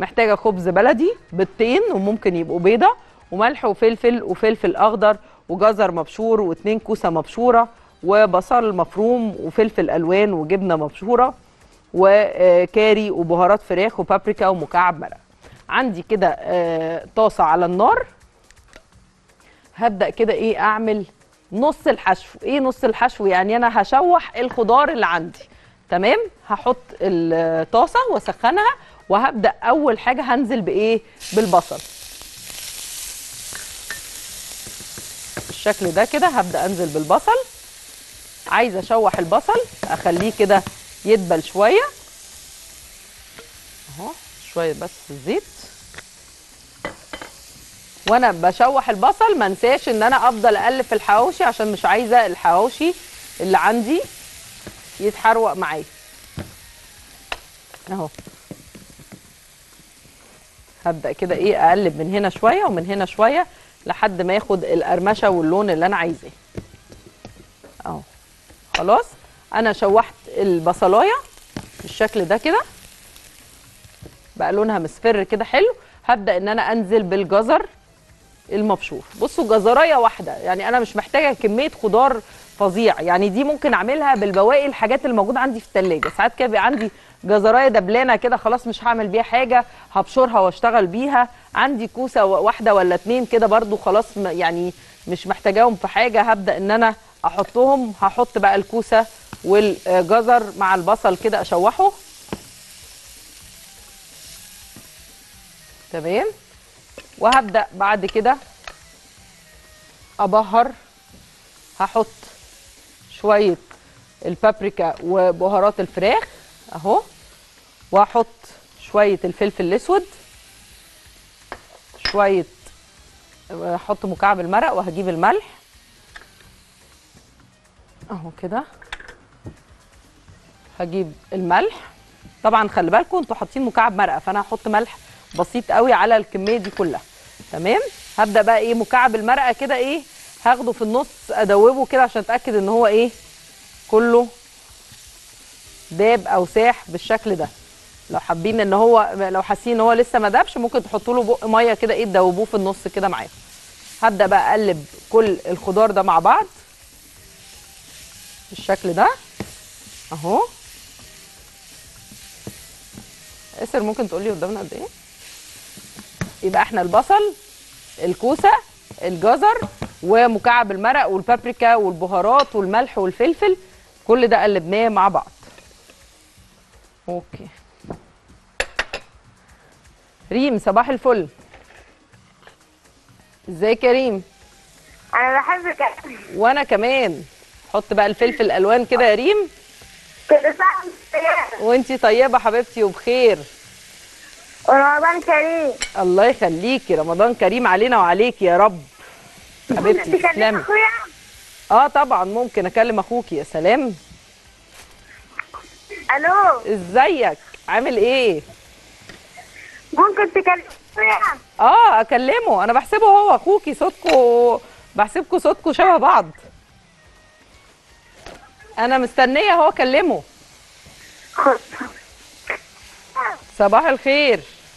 محتاجه خبز بلدي بيضتين وممكن يبقوا بيضه وملح وفلفل وفلفل اخضر وجزر مبشور واتنين كوسه مبشوره وبصل مفروم وفلفل الوان وجبنه مبشوره وكاري وبهارات فراخ وبابريكا ومكعب مرق عندي كده آه، طاسه على النار هبدا كده ايه اعمل نص الحشو ايه نص الحشو يعني انا هشوح الخضار اللي عندي تمام هحط الطاسه واسخنها وهبدا اول حاجه هنزل بايه بالبصل بالشكل ده كده هبدا انزل بالبصل عايزه اشوح البصل اخليه كده يدبل شويه اهو شويه بس الزيت وانا بشوح البصل ما انساش ان انا افضل اقلب في الحواوشي عشان مش عايزه الحواوشي اللي عندي يتحروق معايا اهو هبدا كده ايه اقلب من هنا شويه ومن هنا شويه لحد ما ياخد القرمشه واللون اللي انا عايزاه اهو خلاص انا شوحت البصلايه بالشكل ده كده بقى لونها مصفر كده حلو هبدا ان انا انزل بالجزر المبشور بصوا جزرايه واحده يعني انا مش محتاجه كميه خضار فظيع يعني دي ممكن اعملها بالبواقي الحاجات اللي موجوده عندي في الثلاجه ساعات كده بيبقى عندي جزرايه دبلانه كده خلاص مش هعمل بيها حاجه هبشرها واشتغل بيها عندي كوسه واحده ولا اتنين كده برضو خلاص م- يعني مش محتاجاهم في حاجه هبدا ان انا احطهم هحط بقى الكوسه والجزر مع البصل كده اشوحه تمام وهبدا بعد كده ابهر هحط شويه البابريكا وبهارات الفراخ اهو وهحط شويه الفلفل الاسود شويه احط مكعب المرق وهجيب الملح اهو كده هجيب الملح طبعا خلي بالكم انتوا حاطين مكعب مرقه فانا هحط ملح بسيط قوي على الكميه دي كلها تمام هبدا بقى ايه مكعب المرقه كده ايه هاخده في النص ادوبه كده عشان اتاكد ان هو ايه كله داب او ساح بالشكل ده لو حابين ان هو لو حاسين ان هو لسه ما دابش ممكن تحطوا له بق ميه كده ايه تدوبوه في النص كده معاه هبدا بقى اقلب كل الخضار ده مع بعض بالشكل ده اهو اسر ممكن تقولي قدامنا قد ايه يبقى احنا البصل الكوسه الجزر ومكعب المرق والبابريكا والبهارات والملح والفلفل كل ده قلبناه مع بعض اوكي ريم صباح الفل ازيك يا ريم انا بحبك أوي. وانا كمان حط بقى الفلفل الالوان كده يا ريم كل سنه وأنت طيبة. وانتي طيبه حبيبتي وبخير ورمضان كريم الله يخليكي رمضان كريم علينا وعليكي يا رب حبيبتي تكلم تسلمي اخويا اه طبعا ممكن اكلم اخوكي يا سلام الو ازيك عامل ايه ممكن تكلم اخويا اه اكلمه انا بحسبه هو اخوكي صوتكو بحسبكوا صوتكو شبه بعض انا مستنيه هو اكلمه خد صباح الخير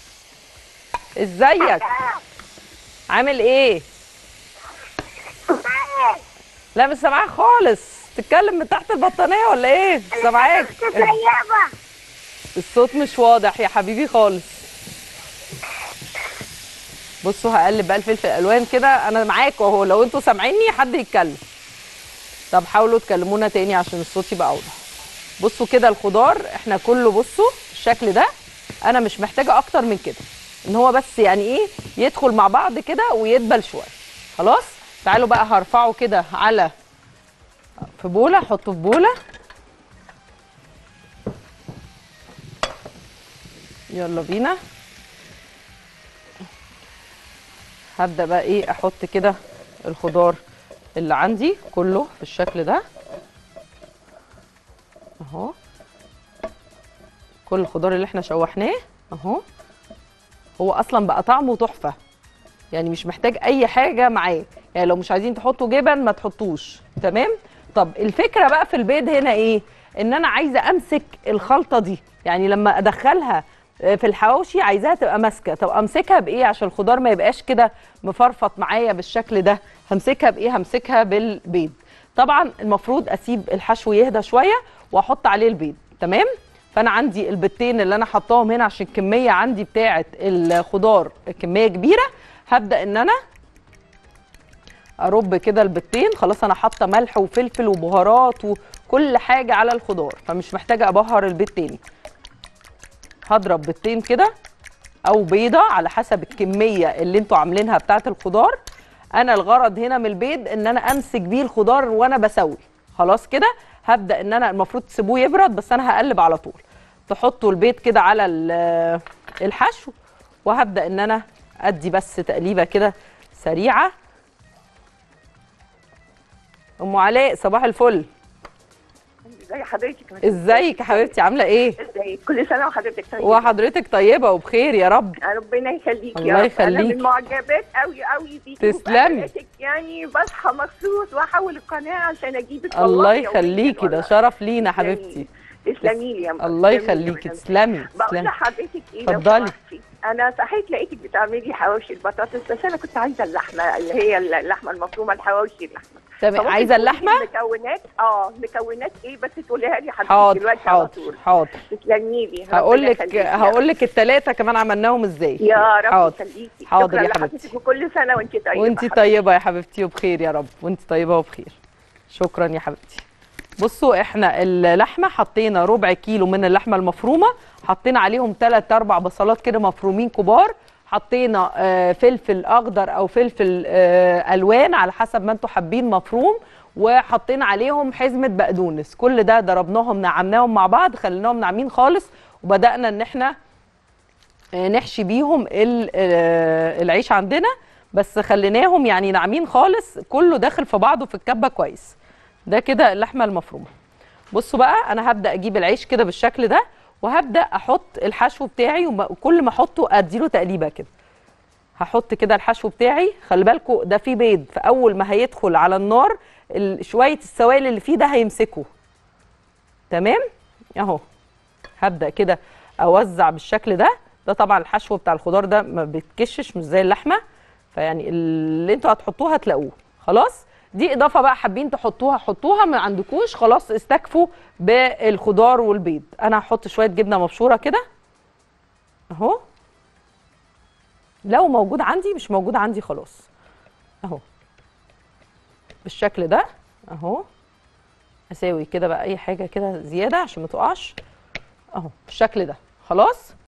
ازيك عامل ايه لا مش سامعاك خالص تتكلم من تحت البطانيه ولا ايه مش سامعاك طيبة الصوت مش واضح يا حبيبي خالص بصوا هقلب بقى الفلفل الالوان كده انا معاكم اهو لو انتوا سامعيني حد يتكلم طب حاولوا تكلمونا تاني عشان الصوت يبقى اوضح بصوا كده الخضار احنا كله بصوا الشكل ده انا مش محتاجه اكتر من كده ان هو بس يعني ايه يدخل مع بعض كده ويدبل شويه خلاص تعالوا بقى هرفعه كده على في بوله احطه في بوله يلا بينا هبدا بقى ايه احط كده الخضار اللي عندي كله بالشكل ده اهو كل الخضار اللي احنا شوحناه اهو هو اصلا بقى طعمه تحفه يعني مش محتاج اي حاجه معاه يعني لو مش عايزين تحطوا جبن ما تحطوش تمام طب الفكره بقى في البيض هنا ايه ان انا عايزه امسك الخلطه دي يعني لما ادخلها آه، في الحواوشي عايزاها تبقى ماسكه طب امسكها بايه عشان الخضار ما يبقاش كده مفرفط معايا بالشكل ده همسكها بايه همسكها بالبيض طبعا المفروض اسيب الحشو يهدى شويه واحط عليه البيض تمام فانا عندي البيضتين اللي انا حطاهم هنا عشان الكميه عندي بتاعه الخضار كميه كبيره هبدا ان انا ارب كده البيضتين خلاص انا حاطه ملح وفلفل وبهارات وكل حاجه على الخضار فمش محتاجه ابهر البيض تاني هضرب بيضتين كده او بيضه على حسب الكميه اللي انتوا عاملينها بتاعه الخضار انا الغرض هنا من البيض ان انا امسك بيه الخضار وانا بسوي خلاص كده هبدا ان انا المفروض تسيبوه يبرد بس انا هقلب على طول تحطوا البيض كده على ال- الحشو وهبدا ان انا ادي بس تقليبه كده سريعه ام علاء صباح الفل ازي حضرتك ازيك يا حبيبتي عامله ايه ازيك كل سنه وحضرتك طيبه وحضرتك طيبه وبخير يا رب ربنا يخليكي الله يا رب انا يخليكي. من معجبات قوي قوي بيكي تسلمي. وبحلقتك يعني بصحى مخصوص واحول القناه عشان اجيبك والله الله يومياً يخليكي ده والله. شرف لينا تسلمي. حبيبتي تسلمي لي يا أم. الله تسلمي لي يا يخليكي مدام. تسلمي بقول تسلمي لحضرتك ايه لو اتفضلي. سمحتي انا صحيت لقيتك بتعملي حواوشي البطاطس بس انا كنت عايزه اللحمه اللي هي اللحمه المفرومه الحواوشي اللحمه تمام فممكن عايزه تقولي لي اللحمه المكونات اه مكونات ايه بس تقوليها لي حضرتك حاضر دلوقتي على حاضر طول حاضر تسلمي لي ربنا هقول لك يخليكي يا هقول لك الثلاثه كمان عملناهم ازاي يا رب حاضر يخليكي حاضر شكرا يا لحضرتك حبيبتي. وكل سنه وانت طيبه وانت حبيبتي. طيبه يا حبيبتي وبخير يا رب وانت طيبه وبخير شكرا يا حبيبتي بصوا احنا اللحمه حطينا ربع كيلو من اللحمه المفرومه حطينا عليهم 3 4 بصلات كده مفرومين كبار حطينا آه، فلفل اخضر او فلفل آه، الوان على حسب ما انتوا حابين مفروم وحطينا عليهم حزمه بقدونس كل ده ضربناهم نعمناهم مع بعض خليناهم ناعمين خالص وبدانا ان احنا آه، نحشي بيهم ال- آه، العيش عندنا بس خليناهم يعني ناعمين خالص كله داخل في بعضه في الكبه كويس ده كده اللحمه المفرومه بصوا بقى انا هبدا اجيب العيش كده بالشكل ده وهبدا احط الحشو بتاعي وم- وكل ما احطه اديله تقليبه كده هحط كده الحشو بتاعي خلي بالكوا ده فيه بيض فاول ما هيدخل على النار ال- شويه السوائل اللي فيه ده هيمسكه تمام اهو هبدا كده اوزع بالشكل ده ده طبعا الحشو بتاع الخضار ده ما بيتكشش مش زي اللحمه فيعني اللي انتوا هتحطوه هتلاقوه خلاص دي اضافه بقى حابين تحطوها حطوها ما عندكوش خلاص استكفوا بالخضار والبيض انا هحط شويه جبنه مبشوره كده اهو لو موجود عندي مش موجود عندي خلاص اهو بالشكل ده اهو اساوي كده بقى اي حاجه كده زياده عشان ما تقعش اهو بالشكل ده خلاص